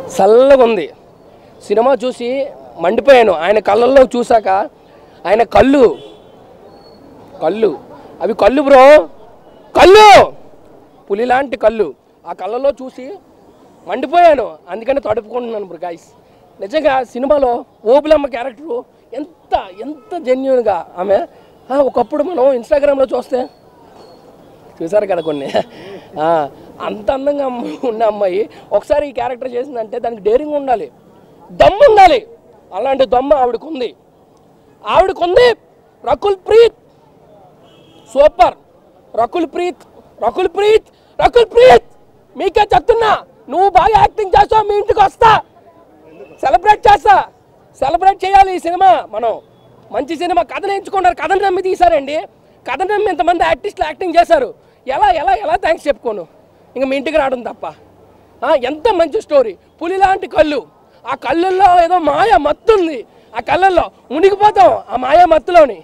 చల్లగా ఉంది సినిమా చూసి మండిపోయాను ఆయన కళ్ళల్లో చూశాక ఆయన కళ్ళు కళ్ళు అవి కళ్ళు బ్రో కళ్ళు పులి లాంటి కళ్ళు ఆ కళ్ళలో చూసి మండిపోయాను అందుకని తడుపుకుంటున్నాను బ్రో గాయస్ నిజంగా సినిమాలో ఓబులమ్మ క్యారెక్టరు ఎంత ఎంత జెన్యున్గా ఆమె ఆ, ఒకప్పుడు మనం ఇన్స్టాగ్రామ్లో చూస్తే చూసారు కదా కొన్ని ఆ, అంత అందంగా అమ్మ- ఉన్న అమ్మాయి ఒకసారి ఈ క్యారెక్టర్ చేసిందంటే దానికి డేరింగ్ ఉండాలి దమ్ము ఉండాలి అలాంటి దమ్ము ఆవిడకుంది ఆవిడకుంది రకుల్ ప్రీత్ సూపర్ రకుల్ ప్రీత్ రకుల్ ప్రీత్ రకుల్ ప్రీత్ మీకే చెప్తున్నా నువ్వు బాగా యాక్టింగ్ చేస్తావు మీ ఇంటికి వస్తా సెలబ్రేట్ చేస్తా సెలబ్రేట్ చేయాలి ఈ సినిమా మనం మంచి సినిమా కథను ఎంచుకున్నారు కథను నమ్మి తీశారండి కథను నమ్మి ఇంతమంది ఆర్టిస్టులు యాక్టింగ్ చేశారు ఎలా ఎలా ఎలా థ్యాంక్స్ చెప్పుకోను ఇంక మీ ఇంటికి రావడం తప్ప ఆ, ఎంత మంచి స్టోరీ పులి లాంటి కళ్ళు ఆ కళ్ళల్లో ఏదో మాయ మత్తు ఉంది ఆ కళ్ళల్లో మునిగిపోతాం ఆ మాయా మత్తులోని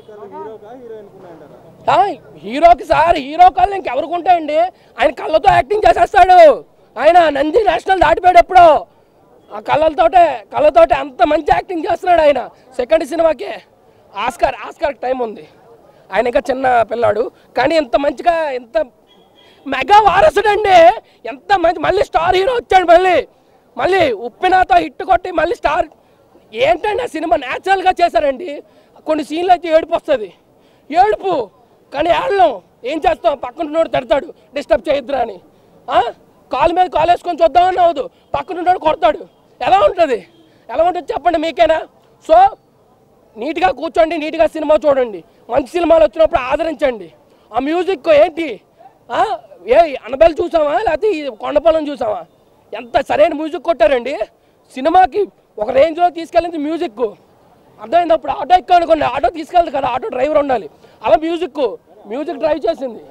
ఆ, హీరోకి సార్ హీరో కళ్ళు ఇంకెవరికి ఉంటాయండి ఆయన కళ్ళతో యాక్టింగ్ చేసేస్తాడు ఆయన నంది నేషనల్ దాటిపోయాడు ఎప్పుడో ఆ కళ్ళతోటే కళ్ళతోటే అంత మంచి యాక్టింగ్ చేస్తున్నాడు ఆయన సెకండ్ సినిమాకి ఆస్కార్ ఆస్కార్ టైం ఉంది ఆయన ఇంకా చిన్న పిల్లాడు కానీ ఎంత మంచిగా ఎంత మెగా వారసుడు అండి ఎంత మంచి మళ్ళీ స్టార్ హీరో వచ్చాడు మళ్ళీ మళ్ళీ ఉప్పినాతో హిట్ కొట్టి మళ్ళీ స్టార్ ఏంటండి ఆ సినిమా న్యాచురల్గా చేశారండి కొన్ని సీన్లు అయితే ఏడుపు వస్తుంది ఏడుపు కానీ ఏడలేం ఏం చేస్తాం పక్కనున్నోడు తిడతాడు డిస్టర్బ్ చేయొద్దురా అని ఆ? కాలు మీద కాలు వేసుకొని చూద్దామని అవదు పక్కనున్నోడు కొడతాడు ఎలా ఉంటుంది ఎలా ఉంటుంది చెప్పండి మీకేనా సో నీట్గా కూర్చోండి నీట్గా సినిమా చూడండి మంచి సినిమాలు వచ్చినప్పుడు ఆదరించండి ఆ మ్యూజిక్ ఏంటి ఆ? ఏ అనబెల్ చూసామా లేకపోతే ఈ కొండపొలం చూసామా ఎంత సరైన మ్యూజిక్ కొట్టారండి సినిమాకి ఒక రేంజ్లో తీసుకెళ్ళింది మ్యూజిక్ అర్థమైంది అప్పుడు ఆటో ఎక్కువ అనుకోండి ఆటో తీసుకెళ్తుంది కదా ఆటో డ్రైవర్ ఉండాలి అలా మ్యూజిక్ మ్యూజిక్ డ్రైవ్ చేసింది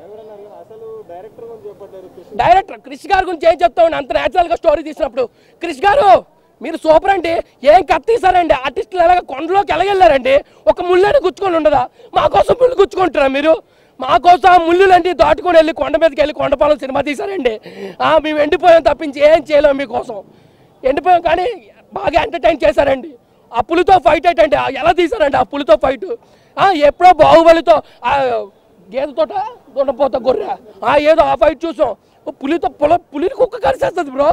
డైరెక్టర్ క్రిష్ గారి గురించి ఏం చెప్తామండి అంత న్యాచురల్గా స్టోరీ తీసినప్పుడు క్రిష్ గారు మీరు సూపర్ అండి ఏం కత్తి తీసారండి ఆర్టిస్టులు ఎలాగ కొండలోకి ఎలాగెళ్ళారండి ఒక ముళ్ళని గుచ్చుకొని ఉండదా మా కోసం ముళ్ళు గుచ్చుకుంటారా మీరు మా కోసం ఆ ముళ్ళులండి దాటుకొని వెళ్ళి కొండ మీదకి వెళ్ళి కొండపాలెం సినిమా తీసారండి ఆ, మేము ఎండిపోయాం తప్పించి ఏం చేయలేం మీకోసం ఎండిపోయాం కానీ బాగా ఎంటర్టైన్ చేశారండి ఆ పులితో ఫైట్ ఏంటంటే ఆ ఎలా తీశారండి ఆ పులితో ఫైట్ ఎప్పుడో బాహుబలితో ఆ గేదెతోట దున్నపోత గొర్రె ఆ ఏదో ఆ ఫైట్ చూసాం ఓ పులితో పుల పులిని కుక్క కలిసేస్తుంది బ్రో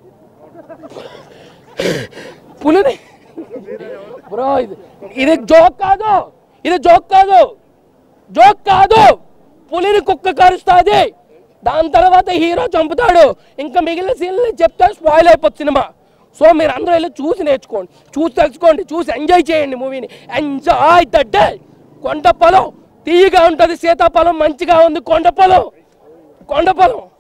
పులిని బ్రో ఇది ఇది జోక్ కాదు ఇది జోక్ కాదు జోక్ కాదు పులిని కుక్క కరుస్తుంది దాని తర్వాత హీరో చంపుతాడు ఇంకా మిగిలిన సీన్లు చెప్తే స్పాయిల్ అయిపోతుంది సినిమా సో మీరు అందరూ వెళ్ళి చూసి నేర్చుకోండి చూసి తెలుసుకోండి చూసి ఎంజాయ్ చేయండి మూవీని ఎంజాయ్ ద డే కొండ పొలం తీయగా ఉంటుంది సీతాఫలం మంచిగా ఉంది కొండ పొలం కొండ పొలం